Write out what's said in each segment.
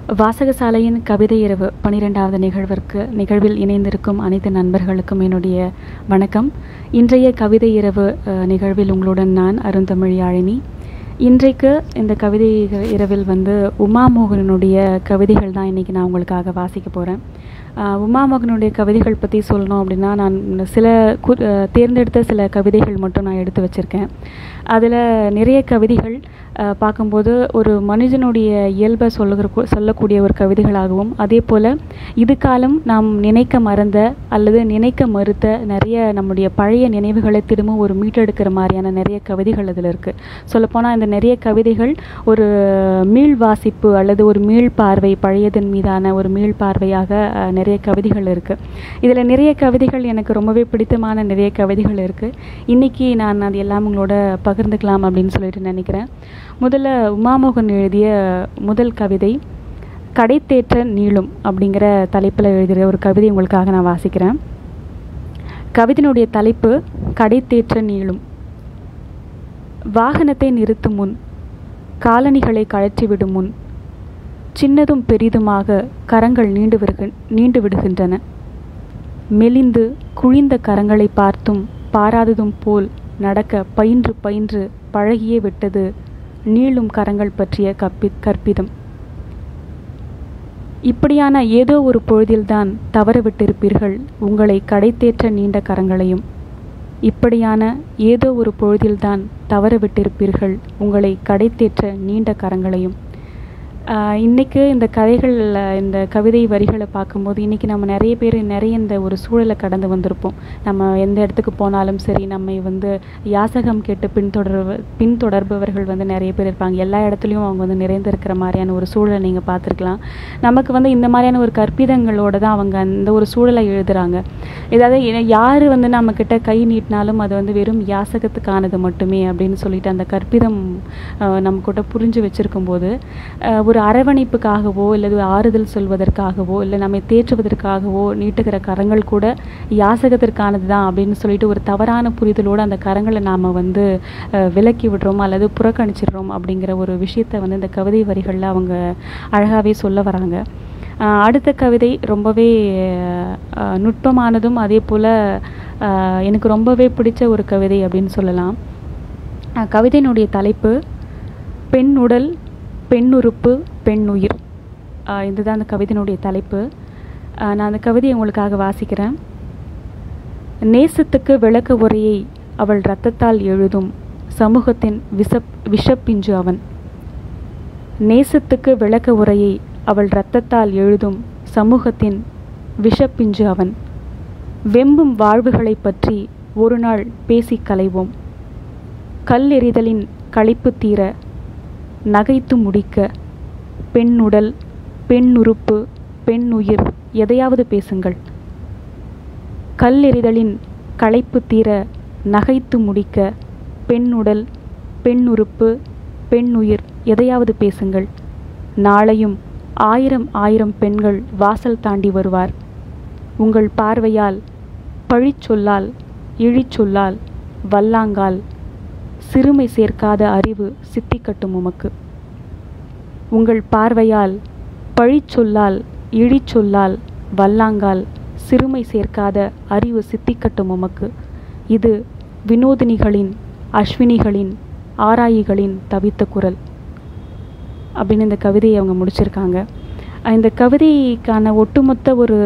வாசகசாலையின் கவிதை இரவு பனிரெண்டாவது நிகழ்விற்கு நிகழ்வில் இணைந்திருக்கும் அனைத்து நண்பர்களுக்கும் என்னுடைய வணக்கம் இன்றைய கவிதை இரவு அஹ், நிகழ்வில் உங்களுடன் நான் அருந்தமிழ் யாழினி இன்றைக்கு இந்த கவிதை இர- இரவில் வந்து உமாமோகனுடைய கவிதைகள் தான் இன்றைக்கி நான் உங்களுக்காக வாசிக்க போகிறேன் உமாமோகனுடைய கவிதைகள் பற்றி சொல்லணும் அப்படின்னா நான் சில கு அஹ், தேர்ந்தெடுத்த சில கவிதைகள் மட்டும் நான் எடுத்து வச்சுருக்கேன் அதில் நிறைய கவிதைகள் அஹ், பார்க்கும்போது ஒரு மனிதனுடைய இயல்பை சொல்லுகிற கு- சொல்லக்கூடிய ஒரு கவிதைகளாகவும் அதே போல் இது காலம் நாம் நினைக்க மறந்த அல்லது நினைக்க மறுத்த நிறைய நம்முடைய பழைய நினைவுகளை திரும்ப ஒரு மீட்டெடுக்கிற மாதிரியான நிறைய கவிதைகள் அதில் இருக்குது சொல்லப்போனால் இந்த நிறைய கவிதைகள் ஒரு மீள் வாசிப்பு அல்லது ஒரு மீள் பார்வை பழையதன் மீதான ஒரு மீள் பார்வையாக அஹ், நிறைய கவிதைகள் இருக்குது இதில் நிறைய கவிதைகள் எனக்கு ரொம்பவே பிடித்தமான நிறைய கவிதைகள் இருக்குது இன்றைக்கி நான் அது எல்லாம் உங்களோட பகிர்ந்துக்கலாம் அப்படின்னு சொல்லிட்டு நினைக்கிறேன் முதல்ல உமாமோகன் எழுதிய முதல் கவிதை கடைத்தேற்ற நீளும் அப்படிங்கிற தலைப்பில் எழுதிய ஒரு கவிதை உங்களுக்காக நான் வாசிக்கிறேன் கவிதையினுடைய தலைப்பு கடைத்தேற்ற நீளும் வாகனத்தை நிறுத்தும் முன் காலணிகளை கழற்றிவிடும் முன் சின்னதும் பெரிதுமாக கரங்கள் நீண்டு வருக நீண்டு விடுகின்றன மெலிந்து குழிந்த கரங்களை பார்த்தும் பாராததும் போல் நடக்க பயின்று பயின்று பழகியே விட்டது நீளும் கரங்கள் பற்றிய கற்பி கற்பிதம் இப்படியான ஏதோ ஒரு பொழுதில்தான் தவறவிட்டிருப்பீர்கள் உங்களை கடைத்தேற்ற நீண்ட கரங்களையும் இப்படியான ஏதோ ஒரு பொழுதில்தான் தவறவிட்டிருப்பீர்கள் உங்களை கடைத்தேற்ற நீண்ட கரங்களையும் ஆஹ் இன்னைக்கு இந்த கதைகள் இந்த கவிதை வரிகளை பார்க்கும்போது இன்றைக்கி நம்ம நிறைய பேர் நிறைய இந்த ஒரு சூழலை கடந்து வந்திருப்போம் நம்ம எந்த இடத்துக்கு போனாலும் சரி நம்மை வந்து யாசகம் கேட்டு பின்தொடர்ப பின்தொடர்பவர்கள் வந்து நிறைய பேர் இருப்பாங்க எல்லா இடத்துலையும் அவங்க வந்து நிறைந்திருக்கிற மாதிரியான ஒரு சூழலை நீங்கள் பார்த்துருக்கலாம் நமக்கு வந்து இந்த மாதிரியான ஒரு கற்பிதங்களோட தான் அவங்க அந்த ஒரு சூழலை எழுதுகிறாங்க ஏதாவது யார் வந்து நம்மக்கிட்ட கை நீட்டினாலும் அது வந்து வெறும் யாசகத்துக்கானது மட்டுமே அப்படின்னு சொல்லிட்டு அந்த கற்பிதம் ஆஹ் நம்ம கூட புரிஞ்சு வச்சுருக்கும் போது ஆஹ் ஒரு அரவணைப்புக்காகவோ அல்லது ஆறுதல் சொல்வதற்காகவோ இல்லை நம்மை தேற்றுவதற்காகவோ நீட்டுகிற கரங்கள் கூட யாசகத்திற்கானது தான் அப்படின்னு சொல்லிட்டு ஒரு தவறான புரிதலோடு அந்த கரங்களை நாம் வந்து ஆஹ் விலக்கி விடுறோம் அல்லது புறக்கணிச்சிடுறோம் அப்படிங்கிற ஒரு விஷயத்தை வந்து இந்த கவிதை வரிகளில் அவங்க அழகாகவே சொல்ல வராங்க ஆஹ் அடுத்த கவிதை ரொம்பவே ஆஹ் நுட்பமானதும் அதே போல் எனக்கு ரொம்பவே பிடிச்ச ஒரு கவிதை அப்படின்னு சொல்லலாம் ஆஹ் கவிதையினுடைய தலைப்பு பெண் உடல் பெண்ணுறுப்பு பெண்ணுயிர் ஆஹ் இதுதான் அந்த கவிதையினுடைய தலைப்பு ஆஹ் நான் அந்த கவிதையை உங்களுக்காக வாசிக்கிறேன் நேசத்துக்கு விளக்க உரையை அவள் இரத்தத்தால் எழுதும் சமூகத்தின் விஷப் விஷப்பிஞ்சு அவன் நேசத்துக்கு விளக்க உரையை அவள் இரத்தத்தால் எழுதும் சமூகத்தின் விஷப்பிஞ்சு அவன் வெம்பும் வாழ்வுகளைப் பற்றி ஒரு நாள் பேசிக் கலைவோம் கல்லெறிதலின் களிப்பு தீர நகைத்து முடிக்க பெண்ணுடல் பெண்ணுறுப்பு பெண்ணுயிர் எதையாவது பேசுங்கள் கல்லெறிதலின் களைப்பு தீர நகைத்து முடிக்க பெண்ணுடல் பெண்ணுறுப்பு பெண்ணுயிர் எதையாவது பேசுங்கள் நாளையும் ஆயிரம் ஆயிரம் பெண்கள் வாசல் தாண்டி வருவார் உங்கள் பார்வையால் பழிச்சொல்லால் இழிச்சொல்லால் வல்லாங்கால் சிறுமை சேர்க்காத அறிவு சித்திக்கட்டும் உமக்கு உங்கள் பார்வையால் பழிச்சொல்லால் இழிச்சொல்லால் வல்லாங்கால் சிறுமை சேர்க்காத அறிவு சித்திக்கட்டும் உமக்கு இது வினோதினிகளின் அஸ்வினிகளின் ஆராயிகளின் தவித்த குரல் அப்படின்னு இந்த கவிதையை அவங்க முடிச்சிருக்காங்க அஹ் இந்த கவிதைக்கான ஒட்டுமொத்த ஒரு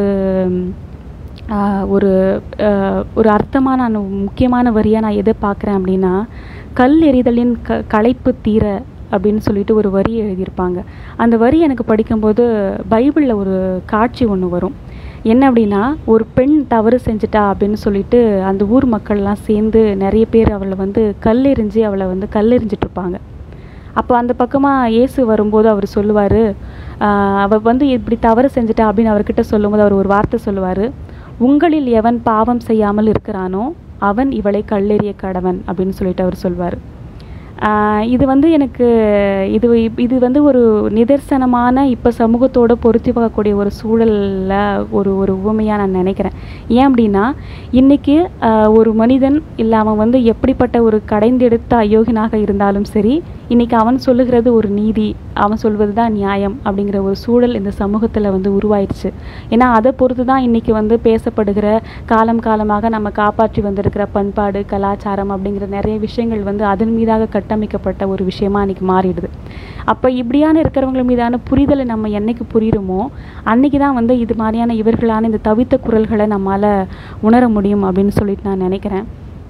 ஆஹ், ஒரு ஆஹ், ஒரு அர்த்தமான அந்த முக்கியமான வரியாக நான் எதை பார்க்குறேன் அப்படின்னா கல் எறிதலின் க களைப்பு தீர அப்படின்னு சொல்லிட்டு ஒரு வரி எழுதியிருப்பாங்க அந்த வரி எனக்கு படிக்கும்போது பைபிளில் ஒரு காட்சி ஒன்று வரும் என்ன அப்படின்னா ஒரு பெண் தவறு செஞ்சிட்டா அப்படின்னு சொல்லிட்டு அந்த ஊர் மக்கள்லாம் சேர்ந்து நிறைய பேர் அவளை வந்து கல் எறிஞ்சு அவளை வந்து கல் எறிஞ்சிட்டு இருப்பாங்க அப்போ அந்த பக்கமாக இயேசு வரும்போது அவர் சொல்லுவார் அவள் வந்து இப்படி தவறு செஞ்சிட்டா அப்படின்னு அவர்கிட்ட சொல்லும்போது அவர் ஒரு வார்த்தை சொல்லுவார் உங்களில் எவன் பாவம் செய்யாமல் இருக்கிறானோ அவன் இவளை கல்லெறிய கடவன் அப்படின்னு சொல்லிட்டு அவர் சொல்வார் ஆஹ் இது வந்து எனக்கு இது இது வந்து ஒரு நிதர்சனமான இப்போ சமூகத்தோட பொருத்தி பார்க்கக்கூடிய ஒரு சூழலில் ஒரு ஒரு உவமையாக நான் நினைக்கிறேன் ஏன் அப்படின்னா இன்றைக்கி ஒரு மனிதன் இல்லை அவன் வந்து எப்படிப்பட்ட ஒரு கடைந்தெடுத்த அயோக்கியனாக இருந்தாலும் சரி இன்றைக்கி அவன் சொல்லுகிறது ஒரு நீதி அவன் சொல்வது தான் நியாயம் அப்படிங்கிற ஒரு சூழல் இந்த சமூகத்தில் வந்து உருவாயிடுச்சு ஏன்னா அதை பொறுத்து தான் இன்றைக்கி வந்து பேசப்படுகிற காலம் காலமாக நம்ம காப்பாற்றி வந்திருக்கிற பண்பாடு கலாச்சாரம் அப்படிங்கிற நிறைய விஷயங்கள் வந்து அதன் மீதாக கட்டமைக்கப்பட்ட ஒரு விஷயமா இன்னைக்கு மாறிடுது அப்போ இப்படியான இருக்கிறவங்க மீதான புரிதலை நம்ம என்னைக்கு புரியுறோமோ அன்னைக்கு தான் வந்து இது மாதிரியான இவர்களான இந்த தவித்த குரல்களை நம்மால் உணர முடியும் அப்படின்னு சொல்லிட்டு நான் நினைக்கிறேன்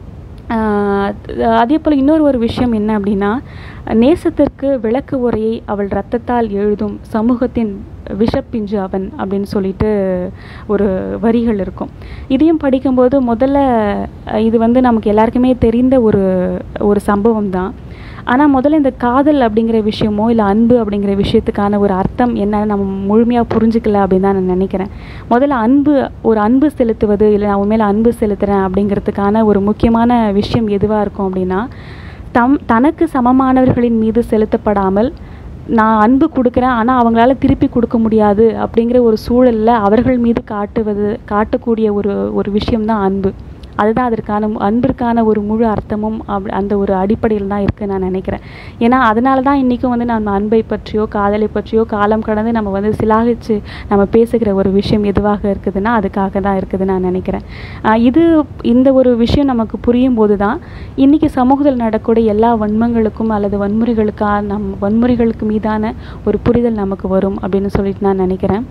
ஆஹ் அதே போல் இன்னொரு ஒரு விஷயம் என்ன அப்படின்னா நேசத்திற்கு விளக்கு உரையை அவள் இரத்தத்தால் எழுதும் சமூகத்தின் விஷப்பிஞ்சு அவன் அப்படின்னு சொல்லிட்டு ஒரு வரிகள் இருக்கும் இதையும் படிக்கும்போது முதல்ல அஹ் இது வந்து நமக்கு எல்லாருக்குமே தெரிந்த ஒரு ஒரு சம்பவம் தான் ஆனால் முதல்ல இந்த காதல் அப்படிங்கிற விஷயமோ இல்லை அன்பு அப்படிங்கிற விஷயத்துக்கான ஒரு அர்த்தம் என்னன்னு நம்ம முழுமையாக புரிஞ்சுக்கல அப்படின்னு தான் நான் நினைக்கிறேன் முதல்ல அன்பு ஒரு அன்பு செலுத்துவது இல்லை நான் உண்மையில அன்பு செலுத்துகிறேன் அப்படிங்கிறதுக்கான ஒரு முக்கியமான விஷயம் எதுவாக இருக்கும் அப்படின்னா தம் தனக்கு சமமானவர்களின் மீது செலுத்தப்படாமல் நான் அன்பு கொடுக்குறேன் ஆனால் அவங்களால திருப்பி கொடுக்க முடியாது அப்படிங்கிற ஒரு சூழலில் அவர்கள் மீது காட்டுவது காட்டக்கூடிய ஒரு ஒரு விஷயம்தான் அன்பு அதுதான் அதற்கான மு- அன்பிற்கான ஒரு முழு அர்த்தமும் அப் அந்த ஒரு அடிப்படையில் தான் இருக்குன்னு நான் நினைக்கிறேன் ஏன்னா அதனால தான் இன்றைக்கும் வந்து நம்ம அன்பை பற்றியோ காதலை பற்றியோ காலம் கடந்து நம்ம வந்து சிலாகிச்சு நம்ம பேசுகிற ஒரு விஷயம் எதுவாக இருக்குதுன்னா அதுக்காக தான் இருக்குதுன்னு நான் நினைக்கிறேன் ஆஹ் இது இந்த ஒரு விஷயம் நமக்கு புரியும் போது தான் இன்றைக்கி சமூகத்தில் நடக்கக்கூடிய எல்லா வன்மங்களுக்கும் அல்லது வன்முறைகளுக்கா நம் வன்முறைகளுக்கு மீதான ஒரு புரிதல் நமக்கு வரும் அப்படின்னு சொல்லிட்டு நான் நினைக்கிறேன்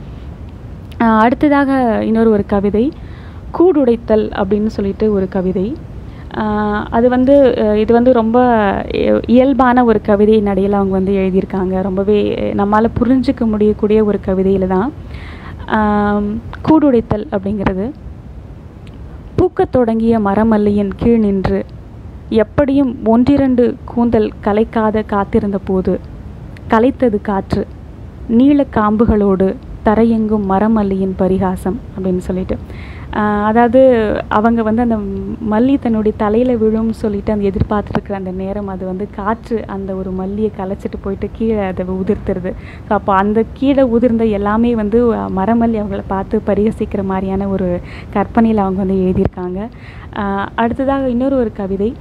ஆஹ் அடுத்ததாக இன்னொரு ஒரு கவிதை கூடுடைத்தல் அப்படின்னு சொல்லிட்டு ஒரு கவிதை ஆஹ் அது வந்து அஹ் இது வந்து ரொம்ப இய- இயல்பான ஒரு கவிதை நடையில் அவங்க வந்து எழுதியிருக்காங்க ரொம்பவே நம்மால் புரிஞ்சுக்க முடியக்கூடிய ஒரு கவிதையில் தான் ஆம், கூடுடைத்தல் அப்படிங்கிறது பூக்கத் தொடங்கிய மரமல்லியின் கீழ் நின்று எப்படியும் ஒன்றிரண்டு கூந்தல் கலைக்காத காத்திருந்த போது கலைத்தது காற்று நீளக் காம்புகளோடு தரையெங்கும் மரமல்லியின் பரிகாசம் அப்படின்னு சொல்லிட்டு ஆஹ் அதாவது அவங்க வந்து அந்த மல்லி தன்னுடைய தலையில் விழும்னு சொல்லிட்டு அந்த எதிர்பார்த்துருக்குற அந்த நேரம் அது வந்து காற்று அந்த ஒரு மல்லியை கலைச்சிட்டு போயிட்டு கீழே அதை உதிர்த்துருது ஸோ அப்போ அந்த கீழே உதிர்ந்த எல்லாமே வந்து மரமல்லி அவங்கள பார்த்து பரிகசிக்கிற மாதிரியான ஒரு கற்பனையில் அவங்க வந்து எழுதியிருக்காங்க ஆஹ் அடுத்ததாக இன்னொரு ஒரு கவிதை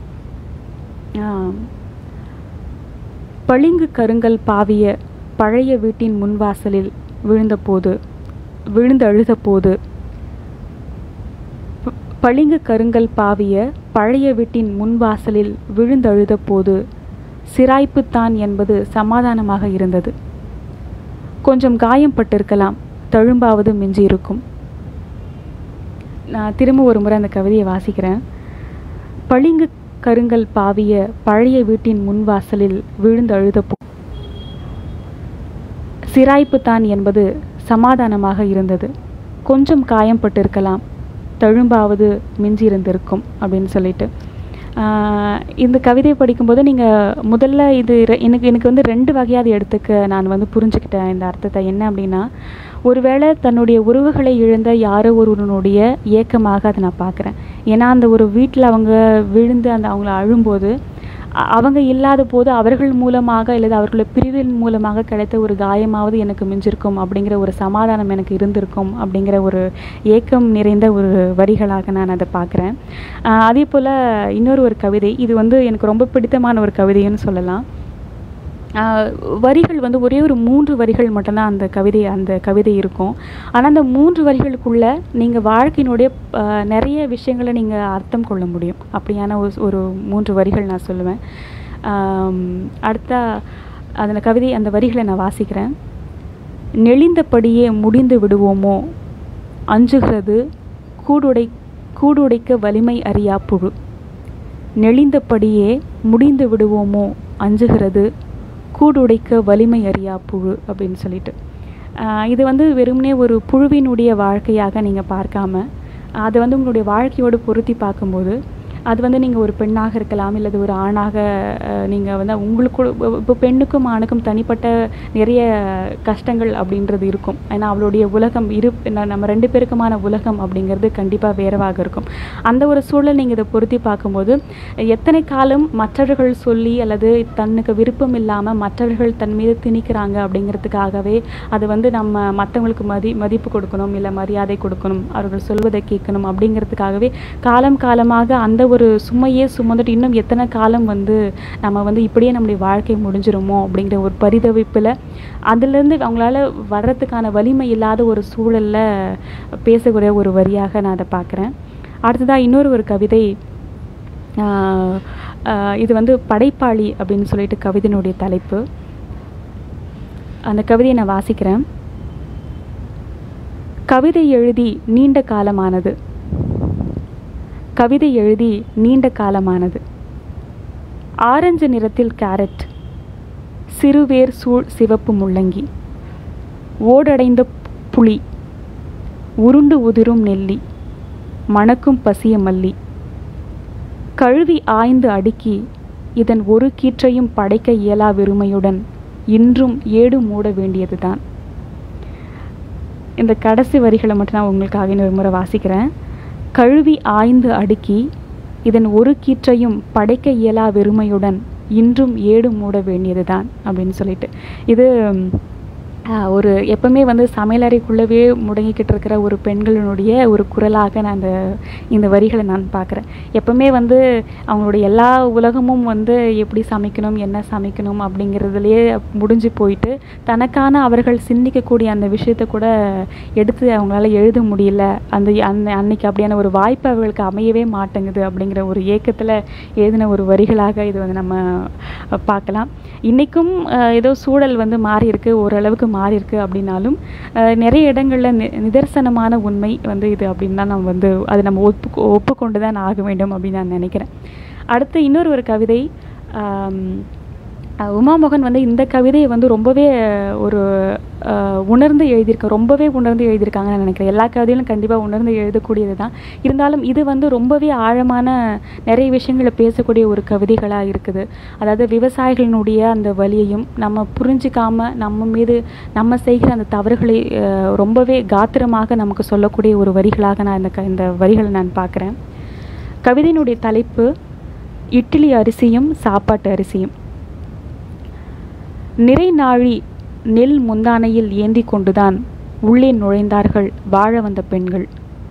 ஆஹ் பளிங்கு கருங்கல் பாவிய பழைய வீட்டின் முன்வாசலில் விழுந்தபோது விழுந்து அழுதபோது ப- பளிங்கு கருங்கல் பாவிய பழைய வீட்டின் முன்வாசலில் விழுந்தழுத போது சிராய்ப்புத்தான் என்பது சமாதானமாக இருந்தது கொஞ்சம் காயம் பட்டிருக்கலாம் தழும்பாவது மிஞ்சி இருக்கும் நான் திரும்ப ஒரு முறை அந்த கவிதையை வாசிக்கிறேன் பளிங்கு கருங்கல் பாவிய பழைய வீட்டின் முன்வாசலில் விழுந்தழுத போ சிராய்ப்புத்தான் என்பது சமாதானமாக இருந்தது கொஞ்சம் காயம் பட்டிருக்கலாம் தழும்பாவது மிஞ்சி இருந்திருக்கும் அப்படின்னு சொல்லிட்டு ஆஹ் இந்த கவிதையை படிக்கும்போது நீங்கள் முதல்ல இது ரெ- எனக்கு எனக்கு வந்து ரெண்டு வகையாக அதை எடுத்துக்க நான் வந்து புரிஞ்சுக்கிட்டேன் இந்த அர்த்தத்தை என்ன அப்படின்னா ஒருவேளை தன்னுடைய உறவுகளை இழந்த யாரோ ஒருவனுடைய ஏக்கமாக அதை நான் பார்க்குறேன் ஏன்னா அந்த ஒரு வீட்டில் அவங்க விழுந்து அந்த அவங்கள அழும்போது அ- அவங்க இல்லாத போது அவர்கள் மூலமாக அல்லது அவர்களோட பிரிவின் மூலமாக கிடைத்த ஒரு காயமாவது எனக்கு மிஞ்சிருக்கும் அப்படிங்கிற ஒரு சமாதானம் எனக்கு இருந்திருக்கும் அப்படிங்கிற ஒரு ஏக்கம் நிறைந்த ஒரு வரிகளாக நான் அதை பார்க்குறேன் அதே போல் இன்னொரு ஒரு கவிதை இது வந்து எனக்கு ரொம்ப பிடித்தமான ஒரு கவிதைன்னு சொல்லலாம் ஆஹ் வரிகள் வந்து ஒரே ஒரு மூன்று வரிகள் மட்டும்தான் அந்த கவிதை அந்த கவிதை இருக்கும் ஆனால் அந்த மூன்று வரிகளுக்குள்ள நீங்கள் வாழ்க்கையினுடைய ஆஹ் நிறைய விஷயங்களை நீங்கள் அர்த்தம் கொள்ள முடியும் அப்படியான ஒரு ஒரு மூன்று வரிகள் நான் சொல்லுவேன் ஆம், அடுத்த அந்த கவிதை அந்த வரிகளை நான் வாசிக்கிறேன் நெளிந்தபடியே முடிந்து விடுவோமோ அஞ்சுகிறது கூடுடை கூடுடைக்க வலிமை அறியா புழு நெளிந்தபடியே முடிந்து விடுவோமோ அஞ்சுகிறது கூடுடைக்க வலிமை அறியா புழு அப்படின்னு சொல்லிட்டு ஆஹ் இது வந்து வெறுமனே ஒரு புழுவினுடைய வாழ்க்கையாக நீங்கள் பார்க்காம அதை வந்து உங்களுடைய வாழ்க்கையோடு பொருத்தி பார்க்கும்போது அது வந்து நீங்கள் ஒரு பெண்ணாக இருக்கலாம் இல்லது ஒரு ஆணாக நீங்கள் வந்து உங்களுக்கு இப்போ பெண்ணுக்கும் ஆணுக்கும் தனிப்பட்ட நிறைய கஷ்டங்கள் அப்படின்றது இருக்கும் ஏன்னா அவளுடைய உலகம் இரு ந- நம்ம ரெண்டு பேருக்குமான உலகம் அப்படிங்கிறது கண்டிப்பாக வேறவாக இருக்கும் அந்த ஒரு சூழல் நீங்கள் இதை பொருத்தி பார்க்கும்போது எத்தனை காலம் மற்றவர்கள் சொல்லி அல்லது தன்னுக்கு விருப்பம் இல்லாமல் மற்றவர்கள் தன் மீது திணிக்கிறாங்க அப்படிங்கிறதுக்காகவே அது வந்து நம்ம மற்றவங்களுக்கு மதி மதிப்பு கொடுக்கணும் இல்லை மரியாதை கொடுக்கணும் அவர்கள் சொல்வதை கேட்கணும் அப்படிங்கிறதுக்காகவே காலம் காலமாக அந்த ஒரு சுமையே சுமந்துட்டு இன்னும் எத்தனை காலம் வந்து நம்ம வந்து இப்படியே நம்முடைய வாழ்க்கை முடிஞ்சிருமோ அப்படிங்கிற ஒரு பரிதவிப்பில் அதுலேருந்து அவங்களால வர்றதுக்கான வலிமை இல்லாத ஒரு சூழலில் பேசக்கூடிய ஒரு வரியாக நான் அதை பார்க்குறேன் அடுத்ததாக இன்னொரு ஒரு கவிதை ஆஹ், ஆஹ், இது வந்து படைப்பாளி அப்படின்னு சொல்லிட்டு கவிதையினுடைய தலைப்பு அந்த கவிதையை நான் வாசிக்கிறேன் கவிதை எழுதி நீண்ட காலமானது கவிதை எழுதி நீண்ட காலமானது ஆரஞ்சு நிறத்தில் கேரட் சிறுவேர் சூழ் சிவப்பு முள்ளங்கி ஓடடைந்த புளி உருண்டு உதிரும் நெல்லி மணக்கும் பசிய மல்லி கழுவி ஆய்ந்து அடுக்கி இதன் ஒரு கீற்றையும் படைக்க இயலா வெறுமையுடன் இன்றும் ஏடு மூட வேண்டியதுதான் இந்த கடைசி வரிகளை மட்டும் நான் உங்களுக்காக இன்னொரு முறை வாசிக்கிறேன் கழுவி ஆய்ந்து அடுக்கி இதன் ஒரு கீற்றையும் படைக்க இயலா வெறுமையுடன் இன்றும் ஏடு மூட வேண்டியதுதான் அப்படின்னு சொல்லிட்டு இது ம், ஆஹ், ஒரு எப்பவுமே வந்து சமையலறைக்குள்ளவே முடங்கிக்கிட்டு இருக்கிற ஒரு பெண்களினுடைய ஒரு குரலாக நான் அந்த இந்த வரிகளை நான் பார்க்குறேன் எப்பவுமே வந்து அவங்களுடைய எல்லா உலகமும் வந்து எப்படி சமைக்கணும் என்ன சமைக்கணும் அப்படிங்கிறதுலையே முடிஞ்சு போயிட்டு தனக்கான அவர்கள் சிந்திக்கக்கூடிய அந்த விஷயத்தை கூட எடுத்து அவங்களால எழுத முடியல அந்த அந்த அன்னைக்கு அப்படியான ஒரு வாய்ப்பு அவர்களுக்கு அமையவே மாட்டேங்குது அப்படிங்கிற ஒரு ஏக்கத்தில் எழுதின ஒரு வரிகளாக இது வந்து நம்ம அஹ், பார்க்கலாம் இன்றைக்கும் ஏதோ சூழல் வந்து மாறி இருக்கு ஓரளவுக்கு மாறி இருக்கு அப்படின்னாலும் அஹ், நிறைய இடங்களில் நி நிதர்சனமான உண்மை வந்து இது அப்படின்னு தான் நம்ம வந்து அது நம்ம ஒப்பு ஒப்புக்கொண்டு தான் ஆக வேண்டும் அப்படின்னு நான் நினைக்கிறேன் அடுத்து இன்னொரு ஒரு கவிதை ஆம், அஹ் உமாமோகன் வந்து இந்த கவிதையை வந்து ரொம்பவே அஹ், ஒரு அஹ், உணர்ந்து எழுதியிருக்க ரொம்பவே உணர்ந்து எழுதியிருக்காங்கன்னு நான் நினைக்கிறேன் எல்லா கவிதையிலும் கண்டிப்பாக உணர்ந்து எழுதக்கூடியது தான் இருந்தாலும் இது வந்து ரொம்பவே ஆழமான நிறைய விஷயங்களை பேசக்கூடிய ஒரு கவிதைகளாக இருக்குது அதாவது விவசாயிகளினுடைய அந்த வலியையும் நம்ம புரிஞ்சிக்காம நம்ம மீது நம்ம செய்கிற அந்த தவறுகளை அஹ், ரொம்பவே காத்திரமாக நமக்கு சொல்லக்கூடிய ஒரு வரிகளாக நான் இந்த க இந்த வரிகளை நான் பார்க்குறேன் கவிதையினுடைய தலைப்பு இட்லி அரிசியும் சாப்பாட்டு அரிசியும் நிறை நாழி நெல் முந்தானையில் ஏந்தி கொண்டுதான் உள்ளே நுழைந்தார்கள் வாழ வந்த பெண்கள்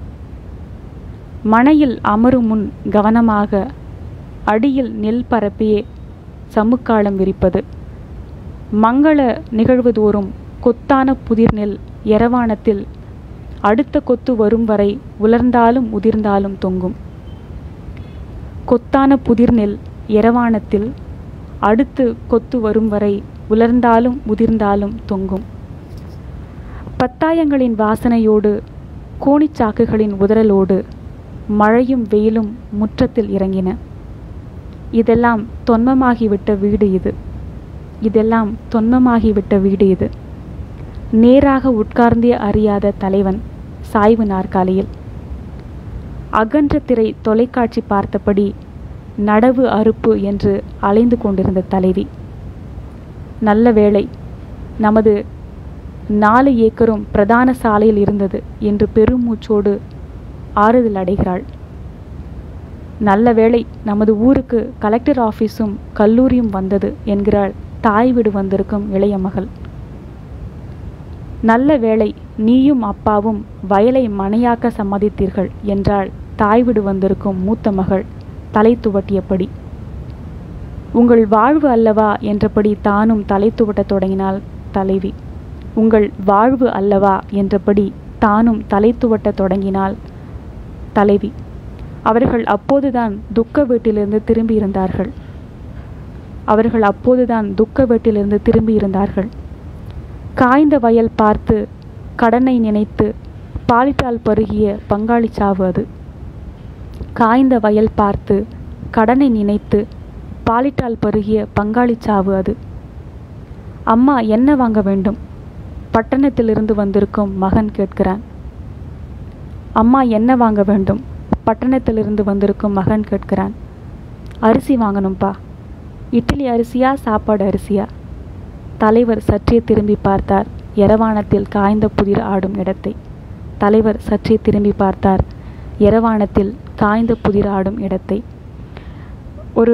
மனையில் அமரும் முன் கவனமாக அடியில் நெல் பரப்பியே சமுக்காளம் விரிப்பது மங்கள நிகழ்வு தோறும் கொத்தான புதிர் நெல் எரவாணத்தில் அடுத்த கொத்து வரும் வரை உலர்ந்தாலும் உதிர்ந்தாலும் தொங்கும் கொத்தான புதிர் நெல் எரவாணத்தில் அடுத்து கொத்து வரும் வரை உலர்ந்தாலும் உதிர்ந்தாலும் தொங்கும் பத்தாயங்களின் வாசனையோடு கோணிச்சாக்குகளின் உதறலோடு மழையும் வெயிலும் முற்றத்தில் இறங்கின இதெல்லாம் தொன்மமாகிவிட்ட வீடு இது இதெல்லாம் தொன்மமாகிவிட்ட வீடு இது நேராக உட்கார்ந்தே அறியாத தலைவன் சாய்வு நாற்காலியில் அகன்ற திரை தொலைக்காட்சி பார்த்தபடி நடவு அறுப்பு என்று அலைந்து கொண்டிருந்த தலைவி நல்ல வேளை நமது நாலு ஏக்கரும் பிரதான சாலையில் இருந்தது என்று பெருமூச்சோடு ஆறுதல் அடைகிறாள் நல்ல வேளை நமது ஊருக்கு கலெக்டர் ஆஃபீஸும் கல்லூரியும் வந்தது என்கிறாள் தாய் வீடு வந்திருக்கும் இளைய மகள் நல்ல வேளை நீயும் அப்பாவும் வயலை மனையாக்க சம்மதித்தீர்கள் என்றாள் தாய் வீடு வந்திருக்கும் மூத்த மகள் தலை துவட்டியபடி உங்கள் வாழ்வு அல்லவா என்றபடி தானும் தலை துவட்டத் தொடங்கினாள் தலைவி உங்கள் வாழ்வு அல்லவா என்றபடி தானும் தலை துவட்டத் தொடங்கினாள் தலைவி அவர்கள் அப்போதுதான் துக்க வீட்டிலிருந்து திரும்பி இருந்தார்கள் அவர்கள் அப்போதுதான் துக்க வீட்டிலிருந்து திரும்பி இருந்தார்கள் காய்ந்த வயல் பார்த்து கடனை நினைத்து பாலிட்டால் பருகிய பங்காளி சாவு அது காய்ந்த வயல் பார்த்து கடனை நினைத்து பாலிட்டால் பருகிய பங்காளி சாவு அது அம்மா என்ன வாங்க வேண்டும் பட்டணத்திலிருந்து வந்திருக்கும் மகன் கேட்கிறான் அம்மா என்ன வாங்க வேண்டும் பட்டணத்திலிருந்து வந்திருக்கும் மகன் கேட்கிறான் அரிசி வாங்கணும்ப்பா இட்லி அரிசியா சாப்பாடு அரிசியா தலைவர் சற்றே திரும்பி பார்த்தார் எரவாணத்தில் காய்ந்த புதிர் ஆடும் இடத்தை தலைவர் சற்றே திரும்பி பார்த்தார் எரவாணத்தில் காய்ந்த புதிர் ஆடும் இடத்தை ஒரு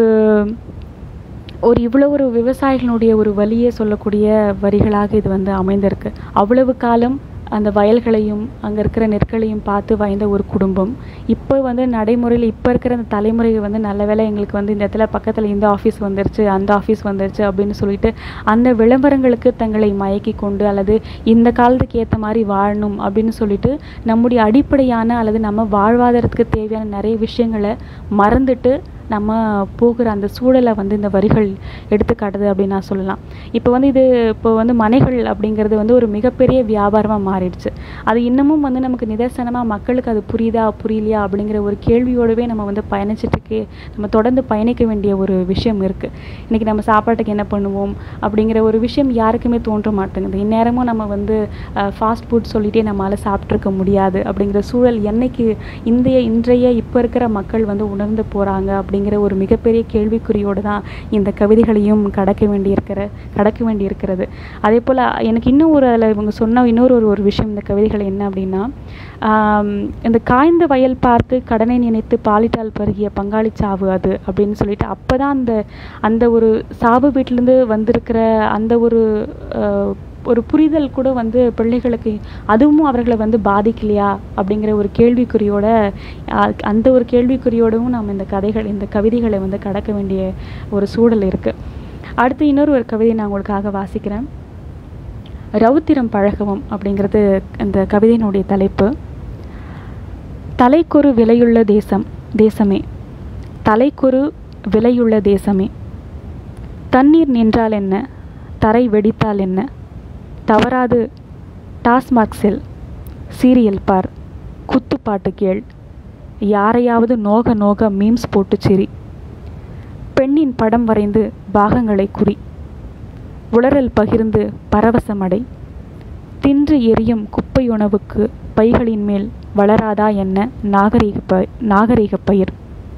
ஒரு இவ்வளோ ஒரு விவசாயிகளுடைய ஒரு வழியை சொல்லக்கூடிய வரிகளாக இது வந்து அமைந்திருக்கு அவ்வளவு காலம் அந்த வயல்களையும் அங்கே இருக்கிற நெற்களையும் பார்த்து வாய்ந்த ஒரு குடும்பம் இப்போ வந்து நடைமுறையில் இப்போ இருக்கிற அந்த தலைமுறை வந்து நல்ல வேளை எங்களுக்கு வந்து இந்த இடத்துல பக்கத்தில் இந்த ஆஃபீஸ் வந்துருச்சு அந்த ஆஃபீஸ் வந்துருச்சு அப்படின்னு சொல்லிட்டு அந்த விளம்பரங்களுக்கு தங்களை மயக்கி கொண்டு அல்லது இந்த காலத்துக்கு ஏற்ற மாதிரி வாழணும் அப்படின்னு சொல்லிட்டு நம்முடைய அடிப்படையான அல்லது நம்ம வாழ்வாதாரத்துக்கு தேவையான நிறைய விஷயங்களை மறந்துட்டு நம்ம போகிற அந்த சூழலை வந்து இந்த வரிகள் எடுத்துக்காட்டுது அப்படின்னு நான் சொல்லலாம் இப்போ வந்து இது இப்போ வந்து மனைகள் அப்படிங்கிறது வந்து ஒரு மிகப்பெரிய வியாபாரமாக மாறிடுச்சு அது இன்னமும் வந்து நமக்கு நிதர்சனமாக மக்களுக்கு அது புரியுதா புரியலையா அப்படிங்கிற ஒரு கேள்வியோடவே நம்ம வந்து பயணிச்சிட்ருக்கே நம்ம தொடர்ந்து பயணிக்க வேண்டிய ஒரு விஷயம் இருக்குது இன்றைக்கி நம்ம சாப்பாட்டுக்கு என்ன பண்ணுவோம் அப்படிங்கிற ஒரு விஷயம் யாருக்குமே தோன்ற மாட்டேங்குது இந்நேரமும் நம்ம வந்து ஃபாஸ்ட் ஃபுட் சொல்லிகிட்டே நம்மளால் சாப்பிட்ருக்க முடியாது அப்படிங்கிற சூழல் என்னைக்கு இந்திய இன்றைய இப்போ இருக்கிற மக்கள் வந்து உணர்ந்து போகிறாங்க அப்படிங்கிற ஒரு மிகப்பெரிய கேள்விக்குறியோடு தான் இந்த கவிதைகளையும் கடக்க வேண்டியிருக்கிற கடக்க வேண்டியிருக்கிறது அதே போல் எனக்கு இன்னும் ஒரு அதில் இவங்க சொன்ன இன்னொரு ஒரு ஒரு விஷயம் இந்த கவிதைகள் என்ன அப்படின்னா இந்த காய்ந்த வயல் பார்த்து கடனை நினைத்து பாலிட்டால் பருகிய பங்காளி சாவு அது அப்படின்னு சொல்லிட்டு அப்போ தான் அந்த அந்த ஒரு சாவு வீட்டிலேருந்து வந்திருக்கிற அந்த ஒரு ஒரு புரிதல் கூட வந்து பிள்ளைகளுக்கு அதுவும் அவர்களை வந்து பாதிக்கலையா அப்படிங்கிற ஒரு கேள்விக்குறியோட அந்த ஒரு கேள்விக்குறியோடவும் நாம் இந்த கதைகள் இந்த கவிதைகளை வந்து கடக்க வேண்டிய ஒரு சூழல் இருக்குது அடுத்து இன்னொரு ஒரு கவிதையை நான் உங்களுக்காக வாசிக்கிறேன் ரவுத்திரம் பழகவும் அப்படிங்கிறது இந்த கவிதையினுடைய தலைப்பு தலைக்கொரு விலையுள்ள தேசம் தேசமே தலைக்கொரு விலையுள்ள தேசமே தண்ணீர் நின்றால் என்ன தரை வெடித்தால் என்ன தவறாது டாஸ்மாக் செல் சீரியல் பார் குத்துப்பாட்டு கேள் யாரையாவது நோக நோக மீம்ஸ் போட்டு சிரி பெண்ணின் படம் வரைந்து பாகங்களை குறி உளறல் பகிர்ந்து பரவசமடை தின்று எரியும் குப்பை உணவுக்கு பைகளின் மேல் வளராதா என்ன நாகரீக ப நாகரீக பயிர்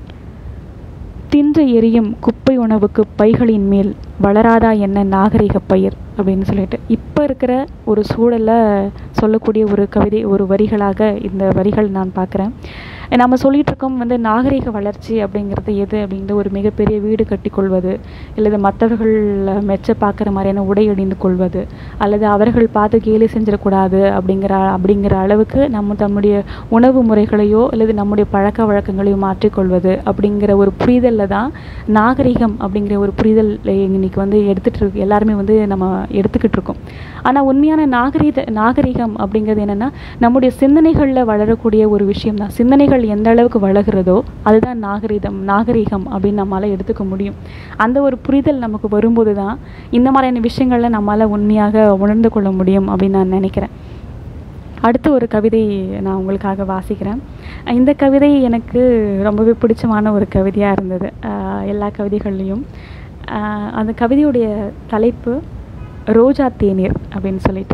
தின்று எரியும் குப்பை உணவுக்கு பைகளின் மேல் வளராதா என்ன நாகரிக பயிர் அப்படின்னு சொல்லிட்டு இப்போ இருக்கிற ஒரு சூழலை சொல்லக்கூடிய ஒரு கவிதை ஒரு வரிகளாக இந்த வரிகள் நான் பார்க்குறேன் நம்ம சொல்லிகிட்டு இருக்கோம் வந்து நாகரிக வளர்ச்சி அப்படிங்கிறது எது அப்படிங்கிற ஒரு மிகப்பெரிய வீடு கட்டி கொள்வது அல்லது மற்றவர்கள் மெச்ச பார்க்குற மாதிரியான உடை அணிந்து கொள்வது அல்லது அவர்கள் பார்த்து கேலி செஞ்சிடக்கூடாது அப்படிங்கிற அப்படிங்கிற அளவுக்கு நம்ம தம்முடைய உணவு முறைகளையோ அல்லது நம்முடைய பழக்க வழக்கங்களையோ மாற்றிக்கொள்வது அப்படிங்கிற ஒரு புரிதலில் தான் நாகரிகம் அப்படிங்கிற ஒரு புரிதல் இன்னைக்கு வந்து எடுத்துகிட்டு இருக்கு எல்லாருமே வந்து நம்ம எடுத்துக்கிட்டு இருக்கோம் ஆனால் உண்மையான நாகரீக நாகரிகம் அப்படிங்கிறது என்னென்னா நம்முடைய சிந்தனைகளில் வளரக்கூடிய ஒரு விஷயம் தான் சிந்தனைகள் எந்த அளவுக்கு வளர்கிறதோ அதுதான் நாகரிகம் நாகரிகம் அப்படின்னு நம்மளால் எடுத்துக்க முடியும் அந்த ஒரு புரிதல் நமக்கு வரும்போது தான் இந்த மாதிரியான விஷயங்களில் நம்மளால் உண்மையாக உணர்ந்து கொள்ள முடியும் அப்படின்னு நான் நினைக்கிறேன் அடுத்து ஒரு கவிதை நான் உங்களுக்காக வாசிக்கிறேன் இந்த கவிதை எனக்கு ரொம்பவே பிடிச்சமான ஒரு கவிதையாக இருந்தது எல்லா கவிதைகள்லேயும் அந்த கவிதையுடைய தலைப்பு ரோஜா தேநீர் அப்படின்னு சொல்லிட்டு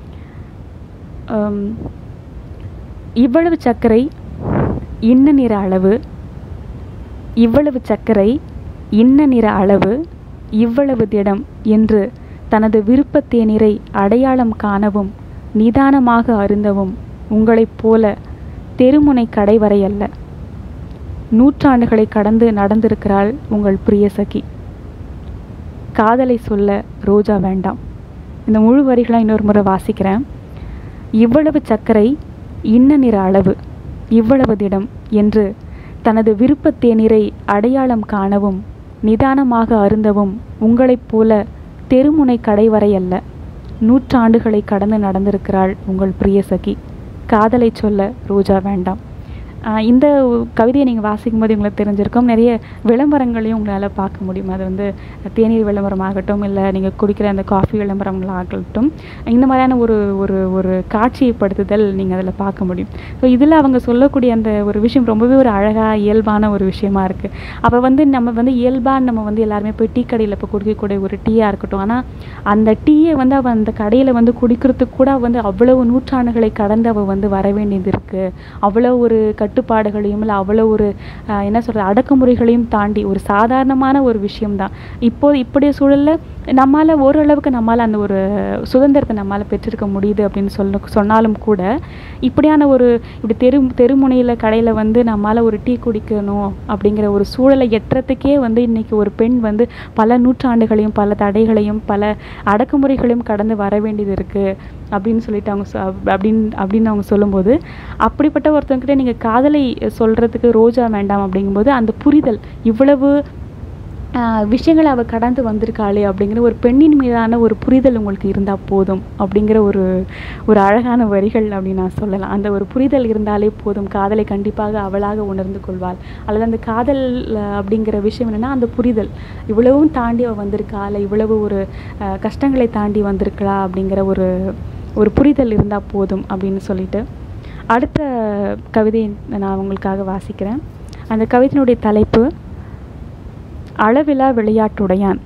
இவ்வளவு சர்க்கரை இன்ன நிற அளவு இவ்வளவு சர்க்கரை இன்ன நிற அளவு இவ்வளவு திடம் என்று தனது விருப்ப தேநீரை அடையாளம் காணவும் நிதானமாக அருந்தவும் உங்களைப் போல தெருமுனை கடை வரை அல்ல நூற்றாண்டுகளை கடந்து நடந்திருக்கிறாள் உங்கள் பிரிய சகி காதலை சொல்ல ரோஜா வேண்டாம் இந்த முழு வரிகளை இன்னொரு முறை வாசிக்கிறேன் இவ்வளவு சர்க்கரை இன்ன நிற அளவு இவ்வளவு திடம் என்று தனது விருப்ப தேநீரை அடையாளம் காணவும் நிதானமாக அருந்தவும் உங்களைப் போல தெருமுனை கடை வரை அல்ல நூற்றாண்டுகளை கடந்து நடந்திருக்கிறாள் உங்கள் பிரிய சகி காதலை சொல்ல ரோஜா வேண்டாம் இந்த கவிதையை நீங்கள் வாசிக்கும் போது உங்களுக்கு தெரிஞ்சிருக்கும் நிறைய விளம்பரங்களையும் உங்களால் பார்க்க முடியும் அது வந்து தேநீர் விளம்பரமாகட்டும் இல்லை நீங்கள் குடிக்கிற அந்த காஃபி விளம்பரங்களாகட்டும் இந்த மாதிரியான ஒரு ஒரு ஒரு காட்சியைப்படுத்துதல் நீங்கள் அதில் பார்க்க முடியும் ஸோ இதில் அவங்க சொல்லக்கூடிய அந்த ஒரு விஷயம் ரொம்பவே ஒரு அழகாக இயல்பான ஒரு விஷயமா இருக்குது அப்போ வந்து நம்ம வந்து இயல்பாக நம்ம வந்து எல்லாருமே போய் டீ கடையில் இப்போ குடிக்கக்கூடிய ஒரு டீயாக இருக்கட்டும் ஆனால் அந்த டீயை வந்து அவள் அந்த கடையில் வந்து குடிக்கிறதுக்கு கூட வந்து அவ்வளவு நூற்றாண்டுகளை கடந்து அவள் வந்து வர வேண்டியது இருக்குது அவ்வளோ ஒரு கட்டு கட்டுப்பாடுகளையும் இல்லை அவ்வளோ ஒரு ஆஹ், என்ன சொல்கிறது அடக்குமுறைகளையும் தாண்டி ஒரு சாதாரணமான ஒரு விஷயம்தான் இப்போது இப்படிய சூழலில் நம்மால் ஓரளவுக்கு நம்மால் அந்த ஒரு சுதந்திரத்தை நம்மால் பெற்றிருக்க முடியுது அப்படின்னு சொல்ல சொன்னாலும் கூட இப்படியான ஒரு இப்படி தெரு தெருமுனையில் கடையில் வந்து நம்மால் ஒரு டீ குடிக்கணும் அப்படிங்கிற ஒரு சூழலை எட்டுறதுக்கே வந்து இன்றைக்கி ஒரு பெண் வந்து பல நூற்றாண்டுகளையும் பல தடைகளையும் பல அடக்குமுறைகளையும் கடந்து வர வேண்டியது இருக்குது அப்படின்னு சொல்லிட்டு அவங்க சொ- அப்- அப்படின்னு அப்படின்னு அவங்க சொல்லும்போது அப்படிப்பட்ட ஒருத்தவங்ககிட்ட நீங்கள் காதலை சொல்கிறதுக்கு ரோஜா வேண்டாம் அப்படிங்கும்போது அந்த புரிதல் இவ்வளவு ஆஹ், விஷயங்களை அவள் கடந்து வந்திருக்காளே அப்படிங்கிற ஒரு பெண்ணின் மீதான ஒரு புரிதல் உங்களுக்கு இருந்தால் போதும் அப்படிங்கிற ஒரு ஒரு அழகான வரிகள் அப்படின்னு நான் சொல்லலாம் அந்த ஒரு புரிதல் இருந்தாலே போதும் காதலை கண்டிப்பாக அவளாக உணர்ந்து கொள்வாள் அல்லது அந்த காதல் அஹ், அப்படிங்கிற விஷயம் என்னென்னா அந்த புரிதல் இவ்வளவும் தாண்டி அவள் வந்திருக்காள் இவ்வளவு ஒரு அஹ், கஷ்டங்களை தாண்டி வந்திருக்கா அப்படிங்கிற ஒரு ஒரு புரிதல் இருந்தால் போதும் அப்படின்னு சொல்லிட்டு அடுத்த கவிதையை நான் உங்களுக்காக வாசிக்கிறேன் அந்த கவிதையினுடைய தலைப்பு அளவிலா விளையாட்டுடையான்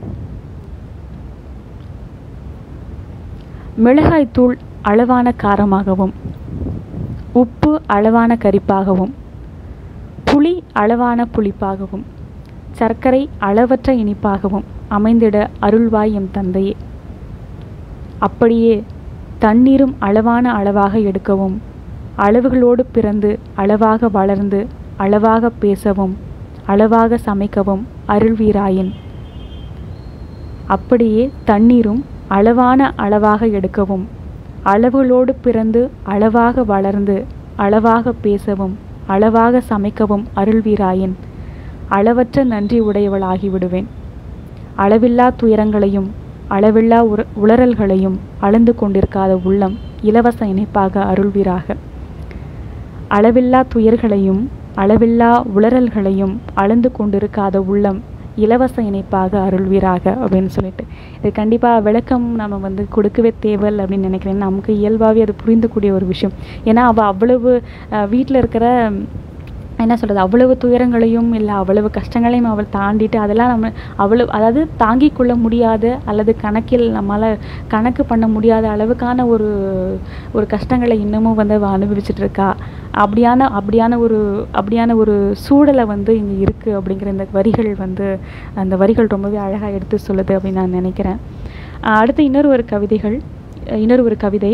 மிளகாய்த்தூள் அளவான காரமாகவும் உப்பு அளவான கரிப்பாகவும் புளி அளவான புளிப்பாகவும் சர்க்கரை அளவற்ற இனிப்பாகவும் அமைந்திட அருள்வாய் எம் தந்தையே அப்படியே தண்ணீரும் அளவான அளவாக எடுக்கவும் அளவுகளோடு பிறந்து அளவாக வளர்ந்து அளவாக பேசவும் அளவாக சமைக்கவும் அருள்வீராயின் அப்படியே தண்ணீரும் அளவான அளவாக எடுக்கவும் அளவுகளோடு பிறந்து அளவாக வளர்ந்து அளவாக பேசவும் அளவாக சமைக்கவும் அருள்வீராயின் அளவற்ற நன்றி உடையவளாகிவிடுவேன் அளவில்லா துயரங்களையும் அளவில்லா உர உளறல்களையும் அளந்து கொண்டிருக்காத உள்ளம் இலவச இணைப்பாக அருள்வீராக அளவில்லா துயர்களையும் அளவில்லா உளறல்களையும் அளந்து கொண்டிருக்காத உள்ளம் இலவச இணைப்பாக அருள்வீராக அப்படின்னு சொல்லிட்டு இது கண்டிப்பாக விளக்கம் நம்ம வந்து கொடுக்கவே தேவையில்லை அப்படின்னு நினைக்கிறேன் நமக்கு இயல்பாகவே அது புரிந்துக்கூடிய ஒரு விஷயம் ஏன்னா அவள் அவ்வளவு வீட்டில் இருக்கிற என்ன சொல்கிறது அவ்வளவு துயரங்களையும் இல்லை அவ்வளவு கஷ்டங்களையும் அவள் தாண்டிட்டு அதெல்லாம் நம்ம அவ்வளவு அதாவது தாங்கிக் கொள்ள முடியாத அல்லது கணக்கில் நம்மளால் கணக்கு பண்ண முடியாத அளவுக்கான ஒரு ஒரு கஷ்டங்களை இன்னமும் வந்து அவள் அனுபவிச்சுட்டு இருக்கா அப்படியான அப்படியான ஒரு அப்படியான ஒரு சூழலை வந்து இங்கே இருக்குது அப்படிங்கிற இந்த வரிகள் வந்து அந்த வரிகள் ரொம்பவே அழகாக எடுத்து சொல்லுது அப்படின்னு நான் நினைக்கிறேன் அஹ் அடுத்து இன்னொரு ஒரு கவிதைகள் அஹ் இன்னொரு ஒரு கவிதை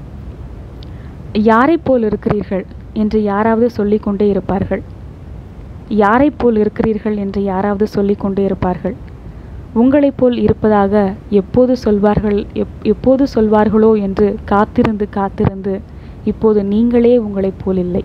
யாரைப் போல் இருக்கிறீர்கள் என்று யாராவது சொல்லிக் கொண்டே இருப்பார்கள் யாரைப் போல் இருக்கிறீர்கள் என்று யாராவது சொல்லிக் கொண்டே இருப்பார்கள் உங்களைப் போல் இருப்பதாக எப்போது சொல்வார்கள் எப் எப்போது சொல்வார்களோ என்று காத்திருந்து காத்திருந்து இப்போது நீங்களே உங்களைப் போல் இல்லை